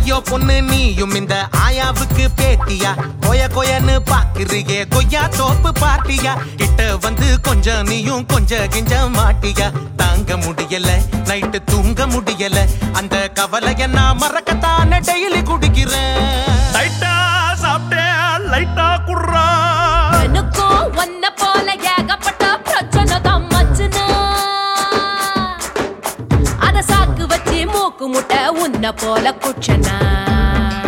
ஐயோ பொண்ணு நீயும் இந்த ஆயாவுக்கு பேட்டியா கொய கொயன்னு பாக்குறியே கொய்யா தோப்பு பார்ட்டியா கிட்ட வந்து கொஞ்சம் நீயும் கொஞ்ச கிஞ்ச மாட்டியா தாங்க முடியல நைட்டு தூங்க முடியல அந்த கவலைய நான் மறக்கத்தானே டெய்லி குடிக்கிறேன் லைட்டா சாப்பிட்டேன் லைட்டா குடுறா எனக்கும் உன்னை போல ஏகப்பட்ட பிரச்சனை தான் மச்சுனா அத சாக்கு வச்சு மூக்கு முட்டை உன்னை போல குச்சனா